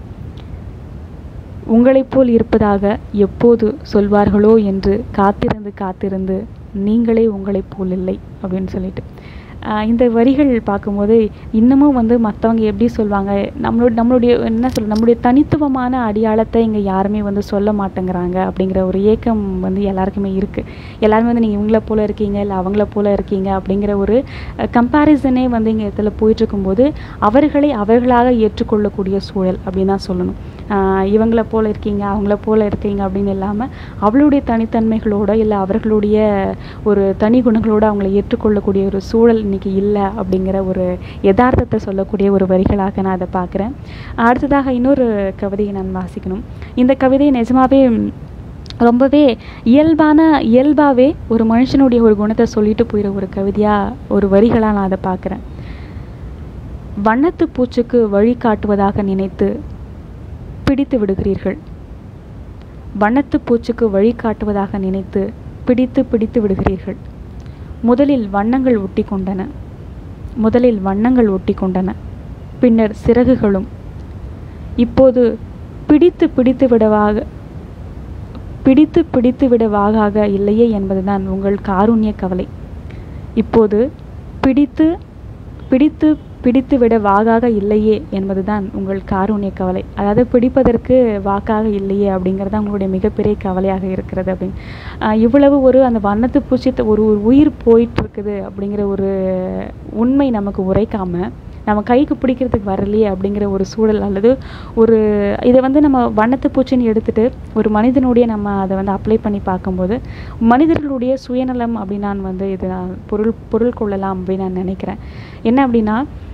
உங்களைப் போல் இருப்பதாக எப்போது சொல்வார்களோ என்று காத்திருந்து காத்திருந்து நீங்களே உங்களைப் போல் இல்லை அப்படின்னு சொல்லிட்டு ஆஹ் இந்த வரிகள் பார்க்கும்போது இன்னமும் வந்து மற்றவங்க எப்படி சொல்லுவாங்க நம்மளோட நம்மளுடைய என்ன சொல்ல நம்மளுடைய தனித்துவமான அடையாளத்தை இங்கே யாருமே வந்து சொல்ல மாட்டேங்கிறாங்க அப்படிங்கிற ஒரு ஏக்கம் வந்து எல்லாருக்குமே இருக்குது எல்லாருமே வந்து நீங்கள் இவங்கள போல இருக்கீங்க இல்லை அவங்கள போல இருக்கீங்க அப்படிங்கிற ஒரு கம்பேரிசனே வந்து இங்கே இடத்துல போயிட்டு இருக்கும்போது அவர்களை அவர்களாக ஏற்றுக்கொள்ளக்கூடிய சூழல் அப்படின்னு தான் சொல்லணும் ஆஹ் இவங்கள போல இருக்கீங்க அவங்கள போல இருக்கீங்க அப்படின்னு இல்லாமல் அவளுடைய தனித்தன்மைகளோட இல்லை அவர்களுடைய ஒரு தனி குணங்களோட அவங்களை ஏற்றுக்கொள்ளக்கூடிய ஒரு சூழல் இன்னைக்கு இல்லை அப்படிங்கிற ஒரு யதார்த்தத்தை சொல்லக்கூடிய ஒரு வரிகளாக நான் அதை பார்க்குறேன் அடுத்ததாக இன்னொரு கவிதையை நான் வாசிக்கணும் இந்த கவிதை நிஜமாவே ரொம்பவே இயல்பான இயல்பாகவே ஒரு மனுஷனுடைய ஒரு குணத்தை சொல்லிட்டு போயிட ஒரு கவிதையாக ஒரு வரிகளாக நான் அதை பார்க்குறேன் வண்ணத்து பூச்சுக்கு வழி காட்டுவதாக நினைத்து பிடித்து விடுகிறீர்கள் வண்ணத்து பூச்சுக்கு வழி காட்டுவதாக நினைத்து பிடித்து பிடித்து விடுகிறீர்கள் முதலில் வண்ணங்கள் ஒட்டி கொண்டன முதலில் வண்ணங்கள் ஒட்டி கொண்டன பின்னர் சிறகுகளும் இப்போது பிடித்து பிடித்து விடவாக பிடித்து பிடித்து விட வாகாக இல்லையே என்பதுதான் உங்கள் காருண்ய கவலை இப்போது பிடித்து பிடித்து பிடித்து விட வாகாக இல்லையே என்பதுதான் உங்கள் காருண்ய கவலை அதாவது பிடிப்பதற்கு வாக்காக இல்லையே அப்படிங்கிறது தான் உங்களுடைய மிகப்பெரிய கவலையாக இருக்கிறது அப்படின்னு ஆஹ் இவ்வளவு ஒரு அந்த வண்ணத்து பூச்சி த- ஒரு ஒரு உயிர் போயிட்டு இருக்குது அப்படிங்கிற ஒரு உண்மை நமக்கு உரைக்காம நம்ம கைக்கு பிடிக்கிறதுக்கு வரலையே அப்படிங்கிற ஒரு சூழல் அல்லது ஒரு இதை வந்து நம்ம வண்ணத்து பூச்சின்னு எடுத்துட்டு ஒரு மனிதனுடைய நம்ம அதை வந்து அப்ளை பண்ணி பார்க்கும்போது மனிதர்களுடைய சுயநலம் அப்படின்னு நான் வந்து இது நான் பொருள் பொருள் கொள்ளலாம் அப்படின்னு நான் நினைக்கிறேன் என்ன அப்படின்னா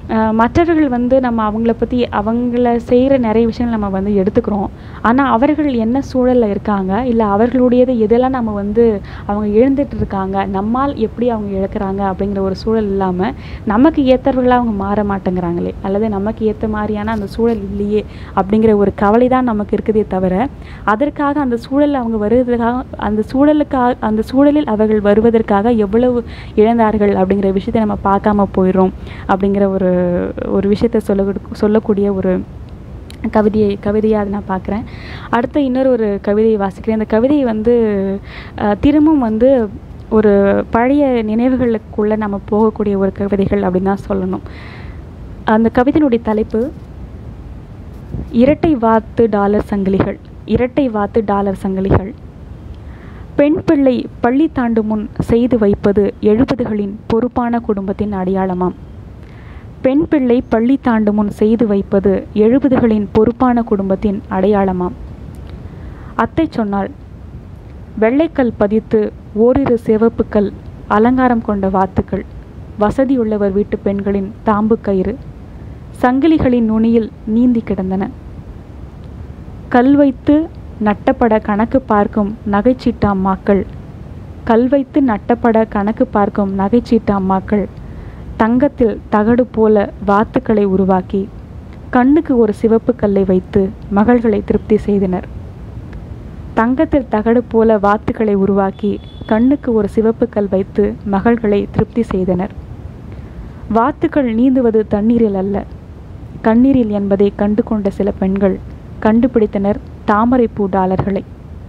அஹ் மற்றவர்கள் வந்து நம்ம அவங்கள பற்றி அவங்கள செய்கிற நிறைய விஷயங்கள் நம்ம வந்து எடுத்துக்கிறோம் ஆனால் அவர்கள் என்ன சூழலில் இருக்காங்க இல்லை அவர்களுடையது எதெல்லாம் நம்ம வந்து அவங்க இழந்துட்டு இருக்காங்க நம்மால் எப்படி அவங்க இழக்கிறாங்க அப்படிங்கிற ஒரு சூழல் இல்லாமல் நமக்கு ஏற்றவர்களாக அவங்க மாற மாட்டேங்கிறாங்களே அல்லது நமக்கு ஏற்ற மாதிரியான அந்த சூழல் இல்லையே அப்படிங்கிற ஒரு கவலை தான் நமக்கு இருக்குதே தவிர அதற்காக அந்த சூழல் அவங்க வருவதற்காக அந்த சூழலுக்காக அந்த சூழலில் அவர்கள் வருவதற்காக எவ்வளவு இழந்தார்கள் அப்படிங்கிற விஷயத்தை நம்ம பார்க்காம போயிடுறோம் அப்படிங்கிற ஒரு ஒரு விஷயத்தை சொல்ல சொல்லக்கூடிய ஒரு கவிதையை கவிதையாக அதை நான் பார்க்குறேன் அடுத்து இன்னொரு ஒரு கவிதையை வாசிக்கிறேன் இந்த கவிதையை வந்து அஹ், திரும்பவும் வந்து ஒரு பழைய நினைவுகளுக்குள்ளே நம்ம போகக்கூடிய ஒரு கவிதைகள் அப்படின்னு தான் சொல்லணும் அந்த கவிதையினுடைய தலைப்பு இரட்டை வாத்து டாலர் சங்கிலிகள் இரட்டை வாத்து டாலர் சங்கிலிகள் பெண் பிள்ளை பள்ளி தாண்டும் முன் செய்து வைப்பது எழுபதுகளின் பொறுப்பான குடும்பத்தின் அடையாளமாம் பெண் பிள்ளை பள்ளி தாண்டும் முன் செய்து வைப்பது எழுபதுகளின் பொறுப்பான குடும்பத்தின் அடையாளமாம் அத்தை சொன்னாள் வெள்ளைக்கல் பதித்து ஓரிரு சிவப்புக்கள் அலங்காரம் கொண்ட வாத்துக்கள் வசதியுள்ளவர் வீட்டு பெண்களின் தாம்பு கயிறு சங்கிலிகளின் நுனியில் நீந்தி கிடந்தன கல் வைத்து நட்டப்பட கணக்கு பார்க்கும் நகைச்சீட்டு அம்மாக்கள் கல் வைத்து நட்டப்பட கணக்கு பார்க்கும் நகைச்சீட்டு அம்மாக்கள் தங்கத்தில் தகடு போல வாத்துக்களை உருவாக்கி கண்ணுக்கு ஒரு சிவப்பு கல்லை வைத்து மகள்களை திருப்தி செய்தனர் தங்கத்தில் தகடு போல வாத்துக்களை உருவாக்கி கண்ணுக்கு ஒரு சிவப்பு கல் வைத்து மகள்களை திருப்தி செய்தனர் வாத்துக்கள் நீந்துவது தண்ணீரில் அல்ல கண்ணீரில் என்பதை கண்டு கொண்ட சில பெண்கள் கண்டுபிடித்தனர் தாமரைப்பூ டாலர்களை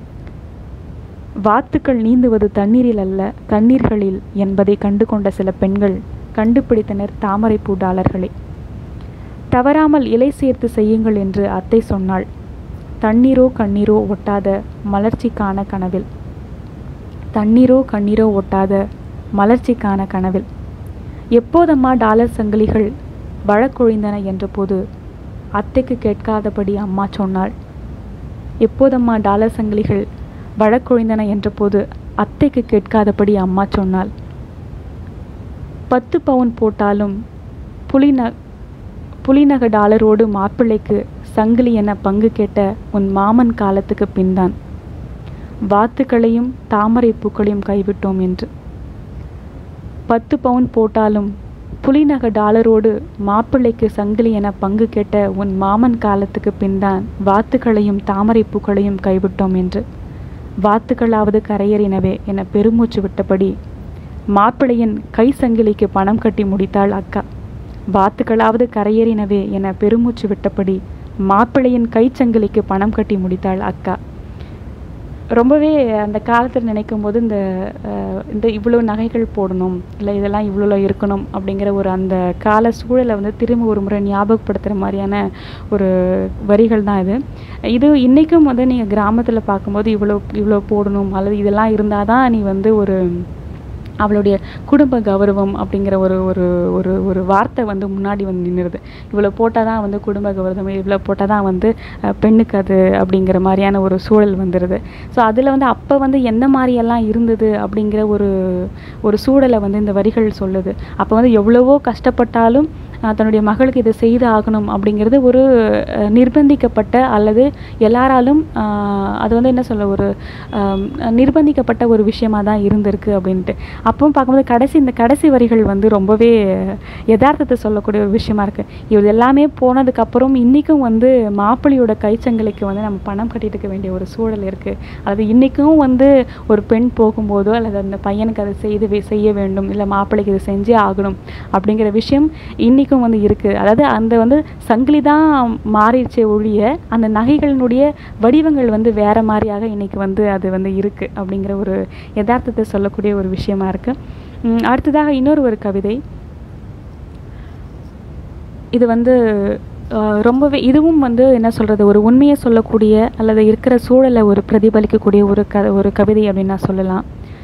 வாத்துக்கள் நீந்துவது தண்ணீரில் அல்ல கண்ணீர்களில் என்பதை கண்டு கொண்ட சில பெண்கள் கண்டுபிடித்தனர் தாமரைப்பூ டாலர்களை தவறாமல் இலை சேர்த்து செய்யுங்கள் என்று அத்தை சொன்னாள் தண்ணீரோ கண்ணீரோ ஒட்டாத மலர்ச்சிக்கான கனவில் தண்ணீரோ கண்ணீரோ ஒட்டாத மலர்ச்சிக்கான கனவில் எப்போதம்மா டாலர் சங்கிலிகள் வழக்கொழிந்தன என்றபோது அத்தைக்கு கேட்காதபடி அம்மா சொன்னாள் எப்போதம்மா டாலர் சங்கிலிகள் வழக்கொழிந்தன என்றபோது அத்தைக்கு கேட்காதபடி அம்மா சொன்னாள் பத்து பவுன் போட்டாலும் புலின புலிநக டாலரோடு மாப்பிள்ளைக்கு சங்கிலி என பங்கு கேட்ட உன் மாமன் காலத்துக்கு பின்தான் வாத்துக்களையும் தாமரை பூக்களையும் கைவிட்டோம் என்று பத்து பவுன் போட்டாலும் புலிநக டாலரோடு மாப்பிள்ளைக்கு சங்கிலி என பங்கு கேட்ட உன் மாமன் காலத்துக்கு பின்தான் வாத்துக்களையும் தாமரை பூக்களையும் கைவிட்டோம் என்று வாத்துக்களாவது கரையறினவே என பெருமூச்சு விட்டபடி மாப்பிள்ளையின் கை சங்கிலிக்கு பணம் கட்டி முடித்தாள் அக்கா வாத்துக்களாவது கரையேறினவே என பெருமூச்சு விட்டபடி மாப்பிள்ளையின் கைச்சங்கிலிக்கு பணம் கட்டி முடித்தாள் அக்கா ரொம்பவே அந்த காலத்தில் நினைக்கும் போது இந்த அஹ், இந்த இவ்வளோ நகைகள் போடணும் இல்லை இதெல்லாம் இவ்வளோ இருக்கணும் அப்படிங்கிற ஒரு அந்த கால சூழலை வந்து திரும்ப ஒரு முறை ஞாபகப்படுத்துகிற மாதிரியான ஒரு வரிகள் தான் இது இது இன்றைக்கும் வந்து நீங்கள் கிராமத்தில் பார்க்கும்போது இவ்வளோ இவ்வளோ போடணும் அல்லது இதெல்லாம் இருந்தால் தான் நீ வந்து ஒரு அவளுடைய குடும்ப கௌரவம் அப்படிங்கிற ஒரு ஒரு ஒரு ஒரு வார்த்தை வந்து முன்னாடி வந்து நின்றுது இவ்வளோ போட்டால் தான் வந்து குடும்ப கௌரவம் இவ்வளோ போட்டால் தான் வந்து அஹ், பெண்ணுக்கு அது அப்படிங்கிற மாதிரியான ஒரு சூழல் வந்துடுது ஸோ அதில் வந்து அப்போ வந்து எந்த மாதிரியெல்லாம் இருந்தது அப்படிங்கிற ஒரு ஒரு சூழலை வந்து இந்த வரிகள் சொல்லுது அப்போ வந்து எவ்வளவோ கஷ்டப்பட்டாலும் அஹ், தன்னுடைய மகளுக்கு இதை செய்து ஆகணும் அப்படிங்கிறது ஒரு அஹ், நிர்பந்திக்கப்பட்ட அல்லது எல்லாராலும் அஹ், அது வந்து என்ன சொல்ல ஒரு அஹ், நிர்பந்திக்கப்பட்ட ஒரு விஷயமா தான் இருந்திருக்கு அப்படின்ட்டு அப்பவும் பார்க்கும்போது கடைசி இந்த கடைசி வரிகள் வந்து ரொம்பவே யதார்த்தத்தை சொல்லக்கூடிய ஒரு விஷயமா இருக்கு இது எல்லாமே போனதுக்கப்புறம் இன்றைக்கும் வந்து மாப்பிள்ளையோட கைச்சங்கிலிக்கு வந்து நம்ம பணம் கட்டிட்டு இருக்க வேண்டிய ஒரு சூழல் இருக்கு அது இன்றைக்கும் வந்து ஒரு பெண் போகும்போதோ அல்லது அந்த பையனுக்கு அதை செய்து வே- செய்ய வேண்டும் இல்லை மாப்பிள்ளைக்கு இதை செஞ்சே ஆகணும் அப்படிங்கிற விஷயம் இன்றைக்கும் வந்து இருக்கு அதாவது அந்த வந்து சங்கிலி தான் மாறிடுச்சே ஒழிய அந்த நகைகளினுடைய வடிவங்கள் வந்து வேற மாதிரியாக இன்னைக்கு வந்து அது வந்து இருக்கு அப்படிங்கிற ஒரு யதார்த்தத்தை சொல்லக்கூடிய ஒரு விஷயமா இருக்கு உம் அடுத்ததாக இன்னொரு ஒரு கவிதை இது வந்து அஹ், ரொம்பவே இதுவும் வந்து என்ன சொல்கிறது ஒரு உண்மையை சொல்லக்கூடிய அல்லது இருக்கிற சூழலை ஒரு பிரதிபலிக்கக்கூடிய ஒரு க ஒரு கவிதை அப்படின்னு நான் சொல்லலாம்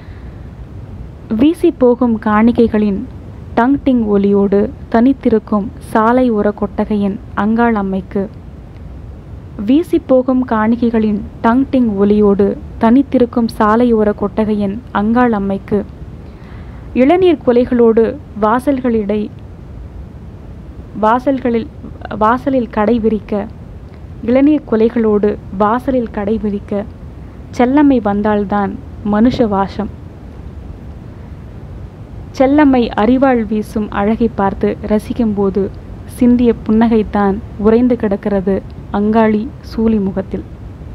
வீசி போகும் காணிக்கைகளின் டங் டிங் ஒலியோடு தனித்திருக்கும் சாலை ஓர கொட்டகையின் அங்காள் அம்மைக்கு வீசி போகும் காணிக்கைகளின் டங் டிங் ஒலியோடு தனித்திருக்கும் சாலையோர கொட்டகையின் அங்காள் அம்மைக்கு இளநீர் கொலைகளோடு வாசல்களிடை வாசல்களில் வாசலில் கடை விரிக்க இளநீர் கொலைகளோடு வாசலில் கடை விரிக்க செல்லம்மை வந்தால்தான் மனுஷ வாசம் செல்லம்மை அறிவாள் வீசும் அழகை பார்த்து ரசிக்கும்போது சிந்திய புன்னகைத்தான் உறைந்து கிடக்கிறது அங்காளி சூலி முகத்தில்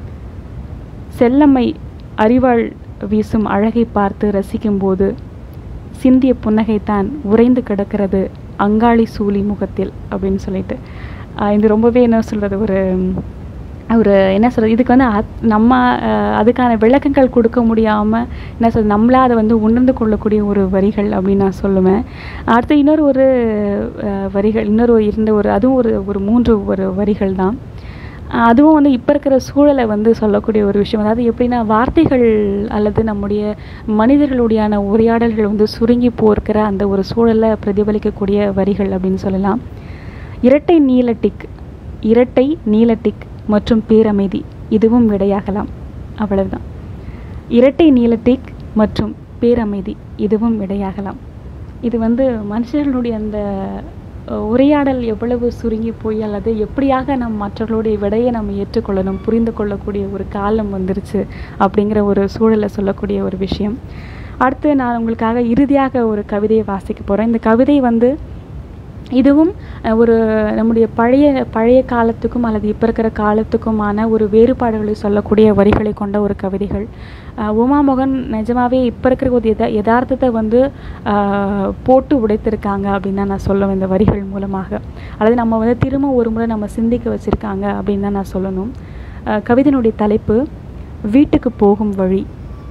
செல்லம்மை அறிவாள் வீசும் அழகை பார்த்து ரசிக்கும்போது சிந்திய புன்னகைத்தான் உறைந்து கிடக்கிறது அங்காளி சூலி முகத்தில் அப்படின்னு சொல்லிட்டு ஆஹ் இது ரொம்பவே என்ன சொல்கிறது ஒரு ஒரு என்ன சொல்கிறது இதுக்கு வந்து அத் நம்ம ஆஹ் அதுக்கான விளக்கங்கள் கொடுக்க முடியாமல் என்ன சொல்றது நம்மளா அதை வந்து உணர்ந்து கொள்ளக்கூடிய ஒரு வரிகள் அப்படின்னு நான் சொல்லுவேன் அடுத்து இன்னொரு ஒரு ஆஹ் வரிகள் இன்னொரு ஒரு இருந்த ஒரு அதுவும் ஒரு ஒரு மூன்று ஒரு வரிகள் தான் ஆஹ் அதுவும் வந்து இப்போ இருக்கிற சூழலை வந்து சொல்லக்கூடிய ஒரு விஷயம் அதாவது எப்படின்னா வார்த்தைகள் அல்லது நம்முடைய மனிதர்களுடையான உரையாடல்கள் வந்து சுருங்கி போர்க்கிற அந்த ஒரு சூழலை பிரதிபலிக்கக்கூடிய வரிகள் அப்படின்னு சொல்லலாம் இரட்டை நீலட்டிக் இரட்டை நீலட்டிக் மற்றும் பேரமைதி இதுவும் விடையாகலாம் அவ்வளவுதான் இரட்டை நீலட்டிக் மற்றும் பேரமைதி இதுவும் விடையாகலாம் இது வந்து மனுஷர்களுடைய அந்த அஹ், உரையாடல் எவ்வளவு சுருங்கி போய் அல்லது எப்படியாக நம் மற்றவர்களுடைய விடையை நம்ம ஏற்றுக்கொள்ளணும் புரிந்து கொள்ளக்கூடிய ஒரு காலம் வந்துருச்சு அப்படிங்கிற ஒரு சூழலை சொல்லக்கூடிய ஒரு விஷயம் அடுத்து நான் உங்களுக்காக இறுதியாக ஒரு கவிதையை வாசிக்க போகிறேன் இந்த கவிதை வந்து இதுவும் அஹ், ஒரு நம்முடைய பழைய பழைய காலத்துக்கும் அல்லது இப்போ இருக்கிற காலத்துக்குமான ஒரு வேறுபாடுகளை சொல்லக்கூடிய வரிகளை கொண்ட ஒரு கவிதைகள் அஹ், உமா மோகன் நிஜமாவே இப்போ இருக்கிற ஒரு எத யதார்த்தத்தை வந்து அஹ், போட்டு உடைத்திருக்காங்க அப்படின்னு தான் நான் சொல்லுவேன் இந்த வரிகள் மூலமாக அல்லது நம்ம வந்து திரும்ப ஒரு முறை நம்ம சிந்திக்க வச்சுருக்காங்க அப்படின்னு தான் நான் சொல்லணும் அஹ், கவிதையினுடைய தலைப்பு வீட்டுக்கு போகும் வழி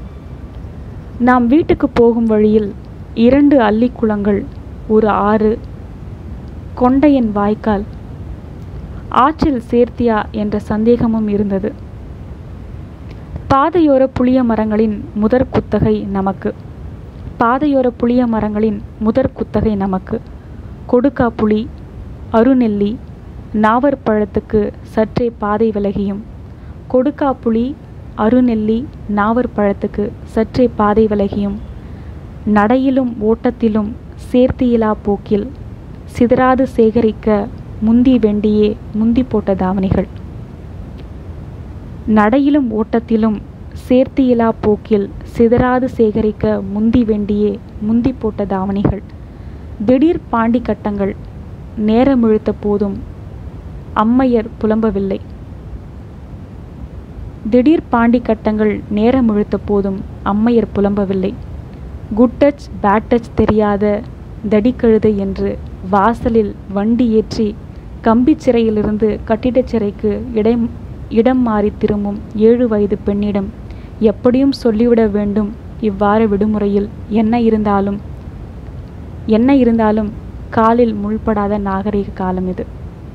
நாம் வீட்டுக்கு போகும் வழியில் இரண்டு அள்ளிக்குளங்கள் ஒரு ஆறு கொண்டையன் வாய்க்கால் ஆற்றில் சேர்த்தியா என்ற சந்தேகமும் இருந்தது பாதையோர புளிய மரங்களின் முதற் குத்தகை நமக்கு பாதையோர புளிய மரங்களின் முதற் குத்தகை நமக்கு கொடுக்கா புளி அருநெல்லி நாவற்பழத்துக்கு சற்றே பாதை விலகியும் கொடுக்கா புளி அருநெல்லி நாவற்பழத்துக்கு சற்றே பாதை விலகியும் நடையிலும் ஓட்டத்திலும் சேர்த்தியிலா போக்கில் சிதறாது சேகரிக்க முந்தி வெண்டியே முந்தி போட்ட தாவணிகள் நடையிலும் ஓட்டத்திலும் சேர்த்தியிலா போக்கில் சிதறாது சேகரிக்க முந்தி வெண்டியே முந்தி போட்ட தாவணிகள் திடீர் பாண்டி கட்டங்கள் நேரம் இழுத்த போதும் அம்மையர் புலம்பவில்லை திடீர் பாண்டி கட்டங்கள் நேரம் இழுத்த போதும் அம்மையர் புலம்பவில்லை குட் டச் பேட் டச் தெரியாத தடிக்கழுதை என்று வாசலில் வண்டி ஏற்றி கம்பிச் சிறையிலிருந்து கட்டிடச் சிறைக்கு இடம் இடம் மாறி திரும்பும் ஏழு வயது பெண்ணிடம் எப்படியும் சொல்லிவிட வேண்டும் இவ்வாறு விடுமுறையில் என்ன இருந்தாலும் என்ன இருந்தாலும் காலில் முள்படாத நாகரிக காலம் இது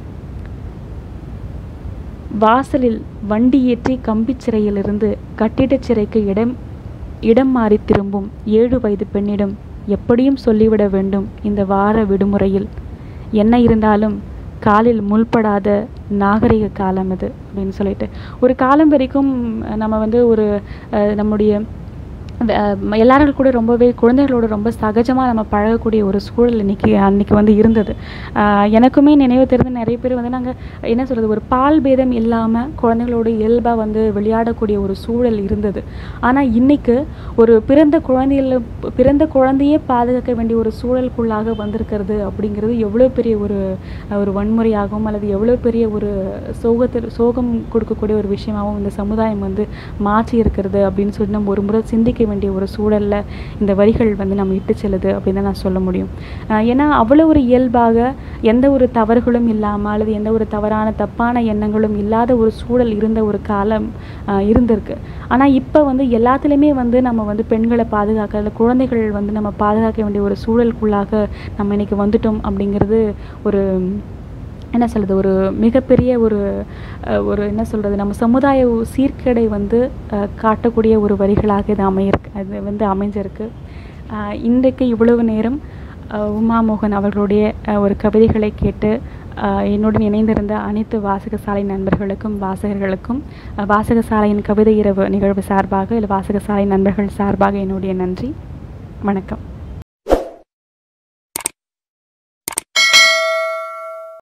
வாசலில் வண்டி ஏற்றி கம்பிச் சிறையிலிருந்து கட்டிடச் சிறைக்கு இடம் இடம் மாறி திரும்பும் ஏழு வயது பெண்ணிடம் எப்படியும் சொல்லிவிட வேண்டும் இந்த வார விடுமுறையில் என்ன இருந்தாலும் காலில் முள்படாத நாகரிக காலம் இது அப்படின்னு சொல்லிட்டு ஒரு காலம் வரைக்கும் நம்ம வந்து ஒரு அஹ், நம்முடைய அஹ், எல்லாரும் கூட ரொம்பவே குழந்தைகளோட ரொம்ப சகஜமாக நம்ம பழகக்கூடிய ஒரு சூழல் இன்னைக்கு அன்னைக்கு வந்து இருந்தது அஹ், எனக்குமே நினைவு தெரிந்து நிறைய பேர் வந்து நாங்கள் என்ன சொல்கிறது ஒரு பால் பேதம் இல்லாமல் குழந்தைகளோட இயல்பாக வந்து விளையாடக்கூடிய ஒரு சூழல் இருந்தது ஆனால் இன்னைக்கு ஒரு பிறந்த குழந்தைகள பிறந்த குழந்தையே பாதுகாக்க வேண்டிய ஒரு சூழலுக்குள்ளாக வந்திருக்கிறது அப்படிங்கிறது எவ்வளோ பெரிய ஒரு ஒரு வன்முறையாகவும் அல்லது எவ்வளோ பெரிய ஒரு சோகத்தில் சோகம் கொடுக்கக்கூடிய ஒரு விஷயமாகவும் இந்த சமுதாயம் வந்து மாற்றி இருக்கிறது அப்படின்னு சொல்லி நம்ம ஒரு முறை சிந்திக்க வேண்டிய ஒரு சூழல்ல இந்த வரிகள் வந்து நம்ம இட்டு செல்லுது அப்படின்னு தான் நான் சொல்ல முடியும் ஆஹ் ஏன்னா அவ்வளோ ஒரு இயல்பாக எந்த ஒரு தவறுகளும் இல்லாமல் அல்லது எந்த ஒரு தவறான தப்பான எண்ணங்களும் இல்லாத ஒரு சூழல் இருந்த ஒரு காலம் ஆஹ் இருந்திருக்கு ஆனால் இப்போ வந்து எல்லாத்துலேயுமே வந்து நம்ம வந்து பெண்களை பாதுகாக்க அல்லது குழந்தைகள் வந்து நம்ம பாதுகாக்க வேண்டிய ஒரு சூழலுக்குள்ளாக நம்ம இன்னைக்கு வந்துட்டோம் அப்படிங்கிறது ஒரு என்ன சொல்கிறது ஒரு மிகப்பெரிய ஒரு அஹ், ஒரு என்ன சொல்கிறது நம்ம சமுதாய ஒ- சீர்கேடை வந்து அஹ், காட்டக்கூடிய ஒரு வரிகளாக இது அமையிருக்கு அது வந்து அமைஞ்சிருக்கு அஹ், இன்றைக்கு இவ்வளவு நேரம் அஹ், உமா மோகன் அவர்களுடைய அஹ், ஒரு கவிதைகளை கேட்டு அஹ், என்னுடன் இணைந்திருந்த அனைத்து வாசகசாலை நண்பர்களுக்கும் வாசகர்களுக்கும் அஹ், வாசகசாலையின் கவிதை இரவு நிகழ்வு சார்பாக இல்லை வாசகசாலை நண்பர்கள் சார்பாக என்னுடைய நன்றி வணக்கம்